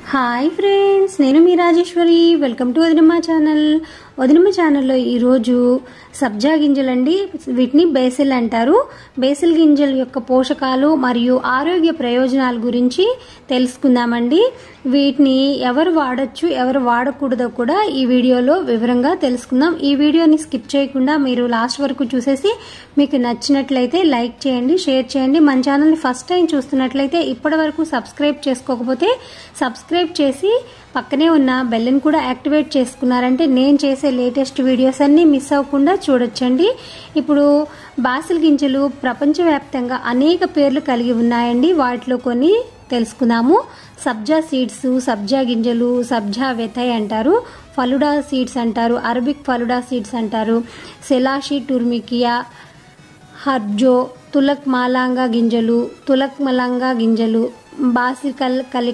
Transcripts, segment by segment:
hi friends నేను మీ Rajeshwari welcome to Vadinamma channel Vadinamma ఛానల్లో ఈరోజు సబ్జా గింజలండి వీటిని బేసిల్ అంటారు బేసిల్ గింజల యొక్క పోషకాలు మరియు ఆరోగ్య ప్రయోజనాల గురించి తెలుసుకుందామండి వీటిని ఎవరు వాడచ్చు ఎవరు వాడకూడదో కూడా ఈ వీడియోలో వివరంగా తెలుసుకుందాం ఈ వీడియోని స్కిప్ చేయకుండా మీరు లాస్ట్ వరకు చూసేసి మీకు నచ్చినట్లయితే లైక్ చేయండి షేర్ చేయండి మన ఛానల్ని ఫస్ట్ టైం చూస్తున్నట్లయితే ఇప్పటి వరకు సబ్స్క్రైబ్ చేసుకోకపోతే సబ్స్క్రైబ్ చేసి పక్కనే ఉన్న బెల్ని కూడా యాక్టివేట్ చేసుకున్నారంటే నేను చేసే లేటెస్ట్ వీడియోస్ అన్నీ మిస్ అవ్వకుండా చూడొచ్చండి ఇప్పుడు బాసిల్ గింజలు ప్రపంచవ్యాప్తంగా అనేక పేర్లు కలిగి ఉన్నాయండి వాటిలో కొన్ని తెలుసుకుందాము సబ్జా సీడ్స్ సబ్జా గింజలు సబ్జా వెథై అంటారు ఫలుడా సీడ్స్ అంటారు అరబిక్ ఫలుడా సీడ్స్ అంటారు సెలాషి టుర్మికియా హర్జో తులక్ మాలాంగా గింజలు తులక్ మలాంగా గింజలు బాసికల్ కలి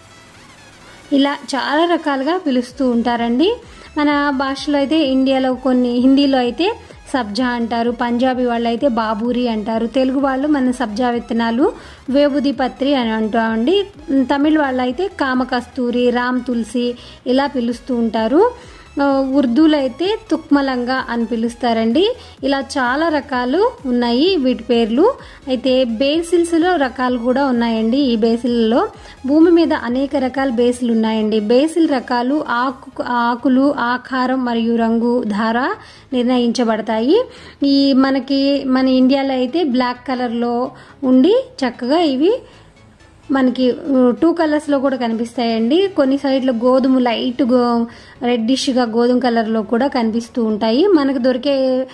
ఇలా చాలా రకాలుగా పిలుస్తూ ఉంటారండి మన భాషలో అయితే ఇండియాలో కొన్ని హిందీలో అయితే సబ్జా అంటారు పంజాబీ వాళ్ళు అయితే బాబూరి అంటారు తెలుగు వాళ్ళు మన సబ్జా విత్తనాలు వేబుది పత్రి అని అంటామండి తమిళ వాళ్ళు అయితే కామకస్తూరి రామ్ తులసి ఇలా పిలుస్తూ ఉంటారు ఉర్దూలో అయితే తుక్మలంగా అని పిలుస్తారండి ఇలా చాలా రకాలు ఉన్నాయి వీటి పేర్లు అయితే బేసిల్స్లో రకాలు కూడా ఉన్నాయండి ఈ బేసిల్లో భూమి మీద అనేక రకాల బేసిల్ ఉన్నాయండి బేసిల్ రకాలు ఆకు ఆకులు ఆకారం మరియు రంగు ధార నిర్ణయించబడతాయి ఈ మనకి మన ఇండియాలో అయితే బ్లాక్ కలర్లో ఉండి చక్కగా ఇవి మనకి టూ కలర్స్లో కూడా కనిపిస్తాయండి కొన్ని సైడ్లో గోధుమ లైట్ గో రెడ్డిష్గా గోధుమ కలర్లో కూడా కనిపిస్తూ ఉంటాయి మనకు దొరికే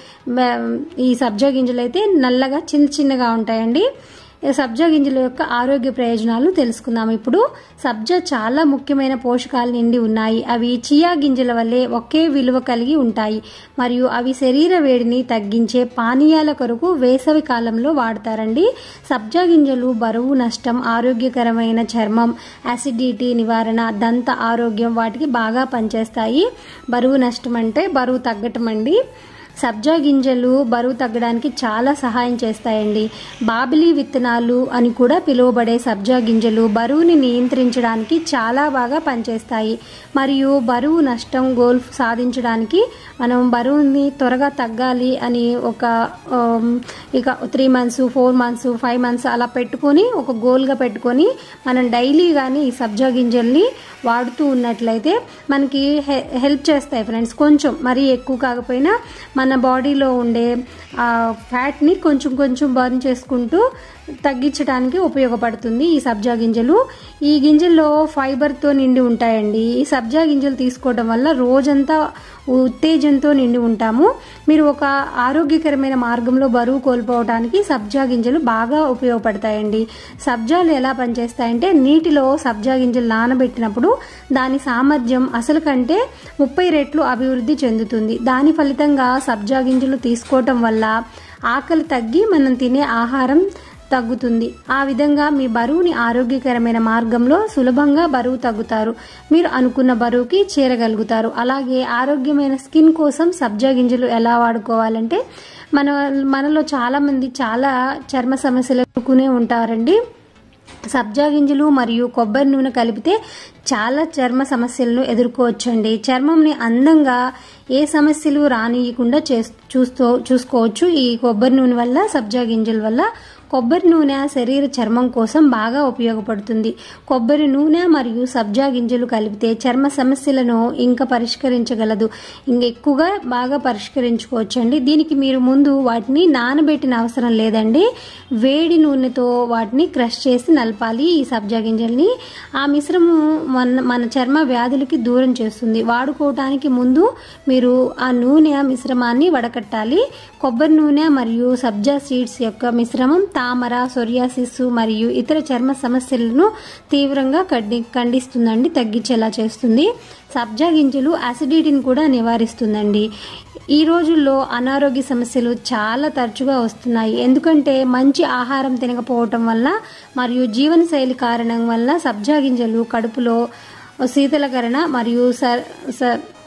ఈ సబ్జా గింజలు అయితే నల్లగా చిన్న చిన్నగా ఉంటాయండి సబ్జా గింజల యొక్క ఆరోగ్య ప్రయోజనాలు తెలుసుకుందాం ఇప్పుడు సబ్జా చాలా ముఖ్యమైన పోషకాలు నిండి ఉన్నాయి అవి చియా గింజల వల్లే ఒకే విలువ కలిగి ఉంటాయి మరియు అవి శరీర వేడిని తగ్గించే పానీయాల కొరకు వేసవి కాలంలో వాడతారండి సబ్జా గింజలు బరువు నష్టం ఆరోగ్యకరమైన చర్మం యాసిడిటీ నివారణ దంత ఆరోగ్యం వాటికి బాగా పనిచేస్తాయి బరువు నష్టం అంటే బరువు తగ్గటం అండి సబ్జా గింజలు బరువు తగ్గడానికి చాలా సహాయం చేస్తాయండి బాబిలీ విత్తనాలు అని కూడా పిలువబడే సబ్జా గింజలు బరువుని నియంత్రించడానికి చాలా బాగా పనిచేస్తాయి మరియు బరువు నష్టం గోల్ సాధించడానికి మనం బరువుని త్వరగా తగ్గాలి అని ఒక ఇక three months four months five months అలా పెట్టుకొని ఒక గోల్గా పెట్టుకొని మనం డైలీ కానీ ఈ సబ్జా గింజల్ని వాడుతూ ఉన్నట్లయితే మనకి హెల్ప్ చేస్తాయి ఫ్రెండ్స్ కొంచెం మరీ ఎక్కువ కాకపోయినా మన బాడీలో ఉండే ఫ్యాట్ని కొంచెం కొంచెం బర్న్ చేసుకుంటూ తగ్గించడానికి ఉపయోగపడుతుంది ఈ సబ్జా గింజలు ఈ గింజల్లో ఫైబర్తో నిండి ఉంటాయండి ఈ సబ్జా గింజలు తీసుకోవడం వల్ల రోజంతా ఉత్తేజంతో నిండి ఉంటాము మీరు ఒక ఆరోగ్యకరమైన మార్గంలో బరువు కోల్పోవడానికి సబ్జా గింజలు బాగా ఉపయోగపడతాయండి సబ్జాలు ఎలా పనిచేస్తాయంటే నీటిలో సబ్జా గింజలు నానబెట్టినప్పుడు దాని సామర్థ్యం అసలు కంటే ముప్పై రెట్లు అభివృద్ధి చెందుతుంది దాని ఫలితంగా సబ్జా గింజలు తీసుకోవటం వల్ల ఆకలి తగ్గి మనం తినే ఆహారం తగ్గుతుంది ఆ విధంగా మీ బరువుని ఆరోగ్యకరమైన మార్గంలో సులభంగా బరువు తగ్గుతారు మీరు అనుకున్న బరువుకి చేరగలుగుతారు అలాగే ఆరోగ్యమైన స్కిన్ కోసం సబ్జా గింజలు ఎలా వాడుకోవాలంటే మన మనలో చాలా మంది చాలా చర్మ సమస్యలు ఎదుర్కొనే ఉంటారండి సబ్జా గింజలు మరియు కొబ్బరి నూనె కలిపితే చాలా చర్మ సమస్యలను ఎదుర్కోవచ్చండి చర్మంని అందంగా ఏ సమస్యలు రానియకుండా చూస్తూ చూసుకోవచ్చు ఈ కొబ్బరి నూనె వల్ల సబ్జా గింజల వల్ల కొబ్బరి నూనె శరీర చర్మం కోసం బాగా ఉపయోగపడుతుంది కొబ్బరి నూనె మరియు సబ్జా గింజలు కలిపితే చర్మ సమస్యలను ఇంకా పరిష్కరించగలదు ఇంకెక్కువగా బాగా పరిష్కరించుకోవచ్చండి దీనికి మీరు ముందు వాటిని నానబెట్టిన అవసరం లేదండి వేడి నూనెతో వాటిని క్రష్ చేసి నలపాలి ఈ సబ్జా గింజల్ని ఆ మిశ్రమం మన మన చర్మ వ్యాధులకి దూరం చేస్తుంది వాడుకోవటానికి ముందు మీరు ఆ నూనె మిశ్రమాన్ని వడకట్టాలి కొబ్బరి నూనె మరియు సబ్జా సీడ్స్ యొక్క మిశ్రమం తామర సొరియాసిస్ మరియు ఇతర చర్మ సమస్యలను తీవ్రంగా ఖండి ఖండిస్తుందండి తగ్గించేలా చేస్తుంది సబ్జా గింజలు యాసిడిటీని కూడా నివారిస్తుందండి ఈ రోజుల్లో అనారోగ్య సమస్యలు చాలా తరచుగా వస్తున్నాయి ఎందుకంటే మంచి ఆహారం తినకపోవటం వల్ల మరియు జీవనశైలి కారణం వల్ల సబ్జా గింజలు కడుపులో శీతలకరణ మరియు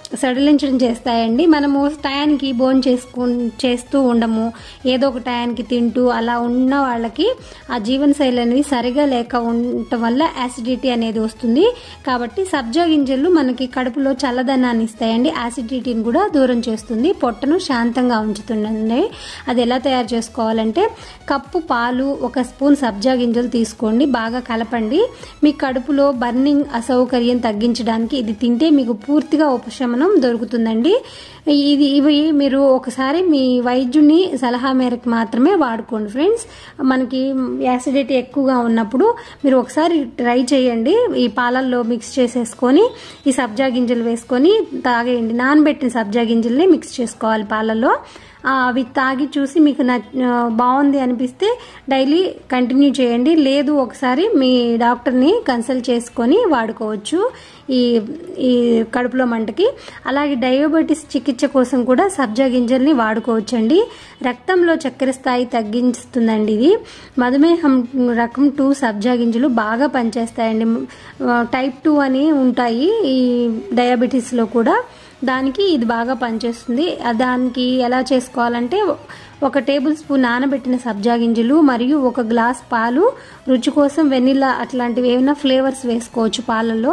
సడలించడం చేస్తాయండి మనము టయానికి బోన్ చేసుకు చేస్తూ ఉండము ఏదో ఒక టయానికి తింటూ అలా ఉన్న వాళ్ళకి ఆ జీవనశైలి అనేది సరిగా లేక ఉండటం వల్ల యాసిడిటీ అనేది వస్తుంది కాబట్టి సబ్జా గింజలు మనకి కడుపులో చల్లదనాన్ని ఇస్తాయండి యాసిడిటీని కూడా దూరం చేస్తుంది పొట్టను శాంతంగా ఉంచుతుందండి అది ఎలా తయారు చేసుకోవాలంటే కప్పు పాలు ఒక స్పూన్ సబ్జా గింజలు తీసుకోండి బాగా కలపండి మీ కడుపులో బర్నింగ్ అసౌకర్యం తగ్గించడానికి ఇది తింటే మీకు పూర్తిగా ఉపశమనం దొరుకుతుందండి ఇది ఇవి మీరు ఒకసారి మీ వైద్యుని సలహా మేరకు మాత్రమే వాడుకోండి ఫ్రెండ్స్ మనకి యాసిడిటీ ఎక్కువగా ఉన్నప్పుడు మీరు ఒకసారి ట్రై చేయండి ఈ పాలల్లో మిక్స్ చేసేసుకొని ఈ సబ్జా గింజలు వేసుకొని తాగేయండి నానబెట్టిన సబ్జా గింజల్ని మిక్స్ చేసుకోవాలి పాలల్లో అవి తాగి చూసి మీకు న బాగుంది అనిపిస్తే డైలీ కంటిన్యూ చేయండి లేదు ఒకసారి మీ డాక్టర్ని కన్సల్ట్ చేసుకొని వాడుకోవచ్చు ఈ ఈ కడుపులో మంటకి అలాగే డయాబెటీస్ చికిత్స కోసం కూడా సబ్జా గింజల్ని వాడుకోవచ్చండి రక్తంలో చక్కెర స్థాయి తగ్గిస్తుందండి ఇది మధుమేహం రకం టూ సబ్జా గింజలు బాగా పనిచేస్తాయండి టైప్ టూ అని ఉంటాయి ఈ డయాబెటీస్లో కూడా దానికి ఇది బాగా పనిచేస్తుంది దానికి ఎలా చేసుకోవాలంటే ఒక టేబుల్ స్పూన్ నానబెట్టిన సబ్జా గింజలు మరియు ఒక గ్లాస్ పాలు రుచి కోసం వెనిలా అట్లాంటివి ఏమైనా ఫ్లేవర్స్ వేసుకోవచ్చు పాలలో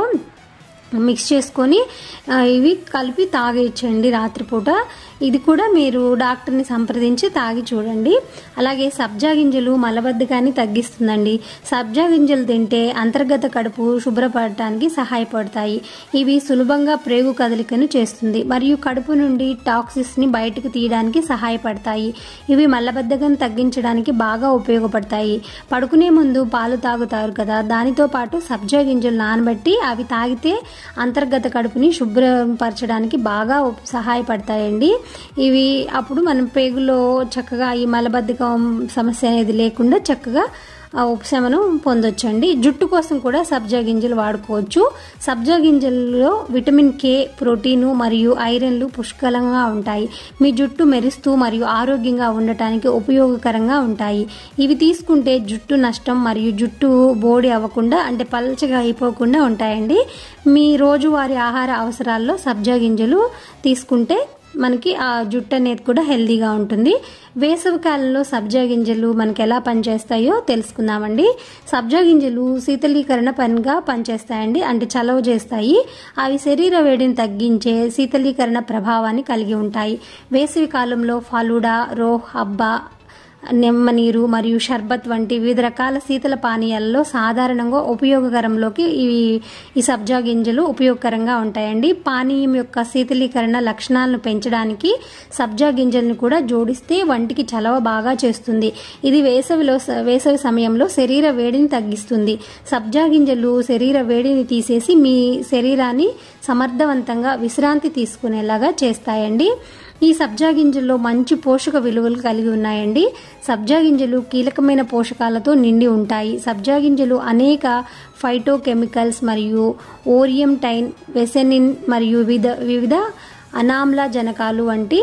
మిక్స్ చేసుకొని ఇవి కలిపి తాగేయచ్చండి రాత్రిపూట ఇది కూడా మీరు డాక్టర్ని సంప్రదించి తాగి చూడండి అలాగే సబ్జా గింజలు మలబద్ధకాన్ని తగ్గిస్తుందండి సబ్జా గింజలు తింటే అంతర్గత కడుపు శుభ్రపడటానికి సహాయపడతాయి ఇవి సులభంగా ప్రేగు కదలికను చేస్తుంది మరియు కడుపు నుండి టాక్సిస్ని బయటకు తీయడానికి సహాయపడతాయి ఇవి మలబద్ధకం తగ్గించడానికి బాగా ఉపయోగపడతాయి పడుకునే ముందు పాలు తాగుతారు కదా దానితో పాటు సబ్జా గింజలు నానబెట్టి అవి తాగితే అంతర్గత కడుపుని శుభ్రపరచడానికి బాగా సహాయపడతాయండి ఇవి అప్పుడు మనం పేగులో చక్కగా ఈ మలబద్ధకం సమస్య అనేది లేకుండా చక్కగా ఉపశమనం పొందొచ్చండి జుట్టు కోసం కూడా సబ్జా గింజలు వాడుకోవచ్చు సబ్జా గింజల్లో విటమిన్ కే ప్రోటీను మరియు ఐరన్లు పుష్కలంగా ఉంటాయి మీ జుట్టు మెరుస్తూ మరియు ఆరోగ్యంగా ఉండటానికి ఉపయోగకరంగా ఉంటాయి ఇవి తీసుకుంటే జుట్టు నష్టం మరియు జుట్టు బోడి అవ్వకుండా అంటే పల్చగా అయిపోకుండా ఉంటాయండి మీ రోజువారీ ఆహార అవసరాల్లో సబ్జా గింజలు తీసుకుంటే మనకి ఆ జుట్టు అనేది కూడా హెల్దీగా ఉంటుంది వేసవి కాలంలో సబ్జా గింజలు మనకి ఎలా పనిచేస్తాయో తెలుసుకుందామండి సబ్జా గింజలు శీతలీకరణ పనిగా పనిచేస్తాయండి అంటే చలవ చేస్తాయి అవి శరీర వేడిని తగ్గించే శీతలీకరణ ప్రభావాన్ని కలిగి ఉంటాయి వేసవి కాలంలో ఫలుడా రోహ్ అబ్బా నిమ్మనీరు మరియు షర్బత్ వంటి వివిధ రకాల శీతల పానీయాలలో సాధారణంగా ఉపయోగకరంలోకి ఇవి ఈ సబ్జా గింజలు ఉపయోగకరంగా ఉంటాయండి పానీయం యొక్క శీతలీకరణ లక్షణాలను పెంచడానికి సబ్జా గింజలను కూడా జోడిస్తే వంటికి చలవ బాగా చేస్తుంది ఇది వేసవిలో వేసవి సమయంలో శరీర వేడిని తగ్గిస్తుంది సబ్జా గింజలు శరీర వేడిని తీసేసి మీ శరీరాన్ని సమర్థవంతంగా విశ్రాంతి తీసుకునేలాగా చేస్తాయండి ఈ సబ్జా గింజల్లో మంచి పోషక విలువలు కలిగి ఉన్నాయండి సబ్జా గింజలు కీలకమైన పోషకాలతో నిండి ఉంటాయి సబ్జా గింజలు అనేక ఫైటోకెమికల్స్ మరియు ఓరియం టైన్ వెసెనిన్ మరియు వివిధ వివిధ అనామ్లజనకాలు వంటి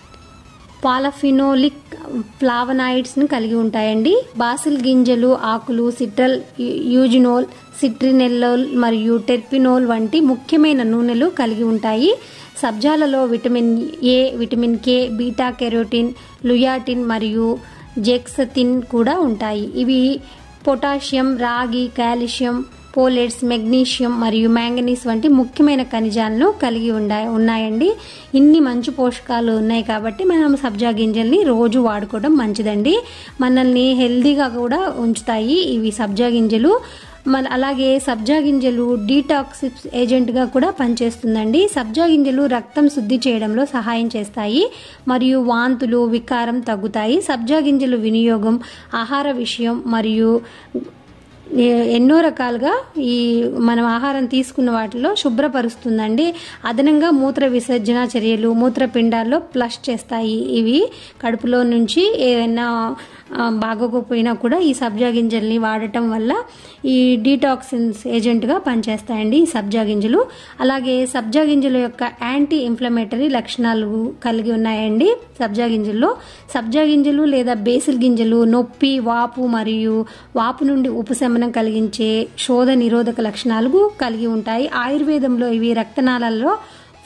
పాలఫినోలిక్ ఫ్లావనాయిడ్స్ని కలిగి ఉంటాయండి బాసిల్ గింజలు ఆకులు సిట్రల్ యూజినోల్ సిట్రినెల్లోల్ మరియు టెర్పినోల్ వంటి ముఖ్యమైన నూనెలు కలిగి ఉంటాయి సబ్జాలలో vitamin A vitamin K beta carotene lutein మరియు జెక్సతిన్ కూడా ఉంటాయి ఇవి పొటాషియం రాగి కాల్షియం పోలేట్స్ మెగ్నీషియం మరియు మ్యాంగనీస్ వంటి ముఖ్యమైన ఖనిజాలను కలిగి ఉండా ఉన్నాయండి ఇన్ని మంచి పోషకాలు ఉన్నాయి కాబట్టి మనం సబ్జా గింజల్ని రోజు వాడుకోవడం మంచిదండి మనల్ని హెల్దీగా కూడా ఉంచుతాయి ఇవి సబ్జా గింజలు మన అలాగే సబ్జా గింజలు డీటాక్సిప్స్ ఏజెంట్గా కూడా పనిచేస్తుందండి సబ్జా గింజలు రక్తం శుద్ధి చేయడంలో సహాయం చేస్తాయి మరియు వాంతులు వికారం తగ్గుతాయి సబ్జా గింజలు వినియోగం ఆహార విషయం మరియు ఎన్నో రకాలుగా ఈ మనం ఆహారం తీసుకున్న వాటిలో శుభ్రపరుస్తుందండి అదనంగా మూత్ర విసర్జన చర్యలు మూత్రపిండాల్లో ఫ్లష్ చేస్తాయి ఇవి కడుపులో నుంచి ఏదైనా బాగోకపోయినా కూడా ఈ సబ్జా గింజల్ని వాడటం వల్ల ఈ డీటాక్సిన్స్ ఏజెంట్గా పనిచేస్తాయండి ఈ సబ్జా గింజలు అలాగే సబ్జా గింజల యొక్క యాంటీ ఇన్ఫ్లమేటరీ లక్షణాలు కలిగి ఉన్నాయండి సబ్జా గింజల్లో సబ్జా గింజలు లేదా బేసిల్ గింజలు నొప్పి వాపు మరియు వాపు నుండి ఉపశమనం కలిగించే శోధ నిరోధక లక్షణాలు కలిగి ఉంటాయి ఆయుర్వేదంలో ఇవి రక్తనాళాల్లో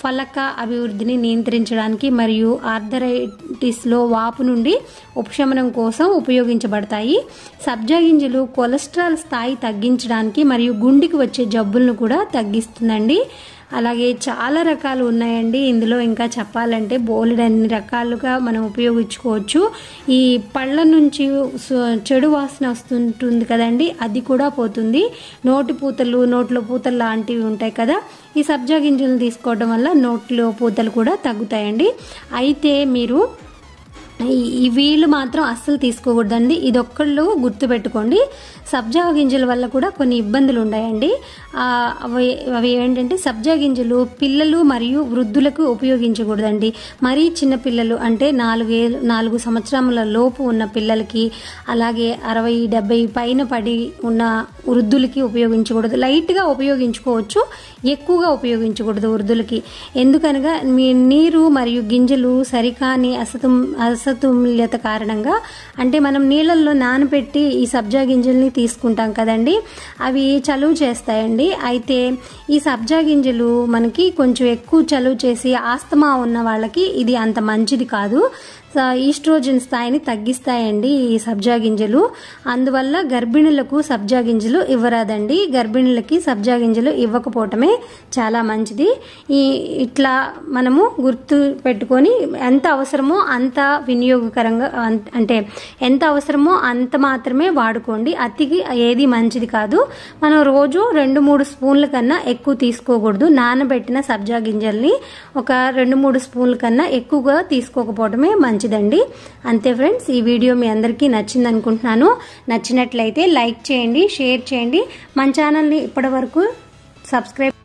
ఫలక అభివృద్ధిని నియంత్రించడానికి మరియు ఆర్థరైటిస్లో వాపు నుండి ఉపశమనం కోసం ఉపయోగించబడతాయి సబ్జా గింజలు కొలెస్ట్రాల్ స్థాయి తగ్గించడానికి మరియు గుండెకి వచ్చే జబ్బులను కూడా తగ్గిస్తుందండి అలాగే చాలా రకాలు ఉన్నాయండి ఇందులో ఇంకా చెప్పాలంటే బోలెడ్ అన్ని రకాలుగా మనం ఉపయోగించుకోవచ్చు ఈ పళ్ళ నుంచి సు- చెడు వాసన వస్తుంటుంది కదండి అది కూడా పోతుంది నోటి పూతలు నోట్లో పూతలు లాంటివి ఉంటాయి కదా ఈ సబ్జా గింజలు తీసుకోవడం వల్ల నోట్లో పూతలు కూడా తగ్గుతాయండి అయితే మీరు ఈ- ఈ వీళ్ళు మాత్రం అస్సలు తీసుకోకూడదండి ఇది ఒక్కళ్ళు గుర్తుపెట్టుకోండి సబ్జా గింజల వల్ల కూడా కొన్ని ఇబ్బందులు ఉన్నాయండి ఆ, అవి అవి ఏంటంటే సబ్జా గింజలు పిల్లలు మరియు వృద్ధులకు ఉపయోగించకూడదండి మరీ చిన్న పిల్లలు అంటే నాలుగే నాలుగు సంవత్సరముల లోపు ఉన్న పిల్లలకి అలాగే అరవై డెబ్బై పైన పడి ఉన్న వృద్ధులకి ఉపయోగించకూడదు లైట్గా ఉపయోగించుకోవచ్చు ఎక్కువగా ఉపయోగించకూడదు వృద్ధులకి ఎందుకనగా మీ నీరు మరియు గింజలు సరికాని అసతం అసతుల్యత కారణంగా అంటే మనం నీళ్ళల్లో నానబెట్టి ఈ సబ్జా గింజల్ని తీసుకుంటాం కదండి అవి చలువ చేస్తాయండి అయితే ఈ సబ్జా గింజలు మనకి కొంచెం ఎక్కువ చలువ చేసి ఆస్తమా ఉన్న వాళ్ళకి ఇది అంత మంచిది కాదు స- ఈస్ట్రోజన్ స్థాయిని తగ్గిస్తాయండి ఈ సబ్జా గింజలు అందువల్ల గర్భిణులకు సబ్జా గింజలు ఇవ్వరాదండి గర్భిణులకి సబ్జా గింజలు ఇవ్వకపోవటమే చాలా మంచిది ఈ ఇట్లా మనము గుర్తు పెట్టుకొని ఎంత అవసరమో అంత వినియోగకరంగా అం- అంటే ఎంత అవసరమో అంత మాత్రమే వాడుకోండి అతికి ఏది మంచిది కాదు మనం రోజు రెండు మూడు స్పూన్ల కన్నా ఎక్కువ తీసుకోకూడదు నానబెట్టిన సబ్జా గింజల్ని ఒక రెండు మూడు స్పూన్ల కన్నా ఎక్కువగా తీసుకోకపోవడమే మంచిదండి అంతే ఫ్రెండ్స్ ఈ వీడియో మీ అందరికీ నచ్చింది అనుకుంటున్నాను నచ్చినట్లయితే లైక్ చేయండి షేర్ చేయండి మన ఛానల్ని ఇప్పటివరకు సబ్స్క్రైబ్